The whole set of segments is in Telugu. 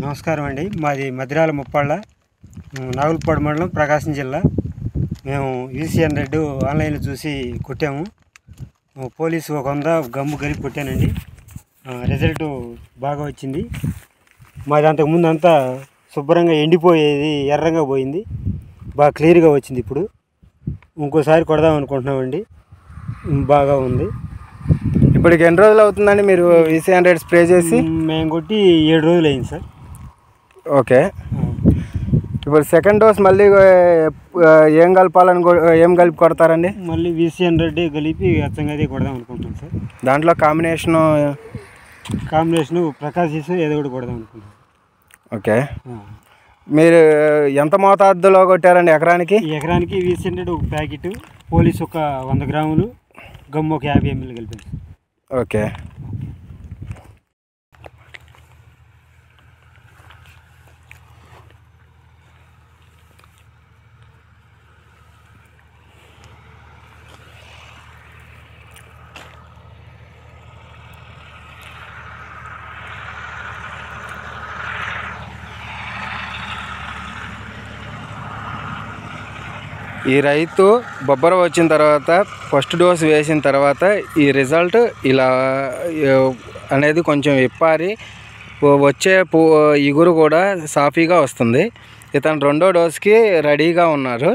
నమస్కారం అండి మాది మదిరాల ముప్పాళ్ళ ఉమ్, నాగులపాడు మండలం ప్రకాశం జిల్లా మేము ఈసీఎన్ రెడ్డి ఆన్లైన్లో చూసి కొట్టాము ఉమ్, పోలీసు ఒక వంద గమ్ము కలిపి కొట్టానండి ఆ, రిజల్ట్ బాగా వచ్చింది మాది అంతకుముందు అంతా శుభ్రంగా ఎండిపోయేది ఎర్రంగా పోయింది బాగా క్లియర్గా వచ్చింది ఇప్పుడు ఇంకోసారి కొడదాం అనుకుంటున్నామండి ఉమ్, బాగా ఉంది ఇప్పటికి ఎన్ని రోజులు అవుతుందండి మీరు ఈసీ హండ్రెడ్ స్ప్రే చేసి ఉమ్, మేము కొట్టి ఏడు రోజులు అయింది సార్ ఓకే ఆ. ఇప్పుడు సెకండ్ డోస్ మళ్ళీ ఆ, ఏం కలపాలని కొ- ఏం కలిపి కొడతారండి మళ్ళీ వీసీఎన్ రెడ్డి కలిపి అచ్చంగా అదే కొడదాం అనుకుంటున్నాం సార్ దాంట్లో కాంబినేషను కాంబినేషన్ ప్రకాశ్ చేసి ఏదో ఒకటి కొడదాం అనుకుంటున్నాం ఓకే ఆ. మీరు ఎంత మోతాదులో కొట్టారండి ఎకరానికి ఈ ఎకరానికి వీసీఎన్ రెడ్డి ఒక ప్యాకెట్ పోలీస్ ఒక వంద గ్రాములు గమ్ము ఒక యాభై ఎంఎల్ కలిపాను సార్. ఓకే ఈ రైతు బొబ్బర వచ్చిన తర్వాత ఫస్ట్ డోస్ వేసిన తర్వాత ఈ రిజల్ట్ ఇలా ఆ, అనేది కొంచెం విప్పారి వ- వచ్చే పూ ఇగురు కూడా సాఫీగా వస్తుంది ఇతను రెండో డోస్కి రెడీగా ఉన్నారు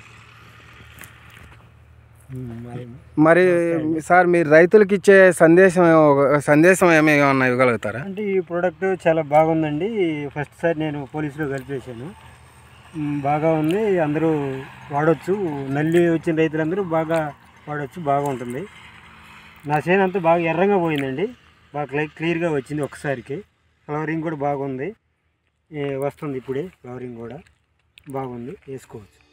ఉమ్, మరి మరి సార్ మీరు రైతులకి ఇచ్చే సందేశం ఏమో- సందేశం ఏమైనా ఇవ్వగలుగుతారా అంటే ఈ ప్రోడక్ట్ చాలా బాగుందండి ఫస్ట్ సారి నేను పోలీసులో కలిపేశాను ఉమ్, బాగా ఉంది అందరూ వాడచ్చు నల్లి వచ్చిన రైతులందరూ బాగా వాడచ్చు బాగుంటుంది నా చేను అంతా బాగా ఎర్రంగా పోయిందండి బాగా క్లై క్లియర్గా వచ్చింది ఒకసారికి ఫ్లవరింగ్ కూడా బాగుంది ఏ, వస్తుంది ఇప్పుడే ఫ్లవరింగ్ కూడా బాగుంది వేసుకోవచ్చు